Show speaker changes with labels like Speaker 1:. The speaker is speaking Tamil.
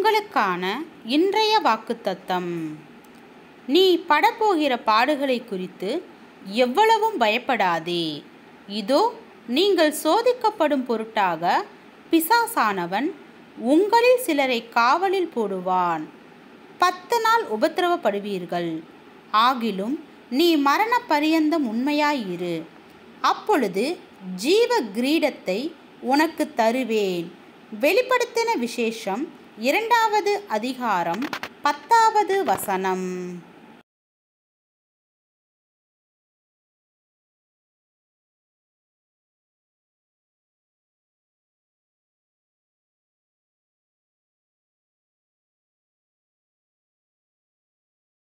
Speaker 1: உங்களுக்கான இன்றைய வாக்குத்தத்தம் நீ படப்போகிற பாடுகளை குறித்து எவ்வளவும் பயப்படாதே இதோ நீங்கள் சோதிக்கப்படும் பொருட்டாக பிசாசானவன் உங்களில் சிலரை காவலில் போடுவான் பத்து நாள் உபத்திரவப்படுவீர்கள் ஆகிலும் நீ மரண பரியந்தம் உண்மையாயிரு அப்பொழுது ஜீவ கிரீடத்தை உனக்கு தருவேன் வெளிப்படுத்தின விசேஷம் இரண்டாவது அதிகாரம் பத்தாவது வசனம்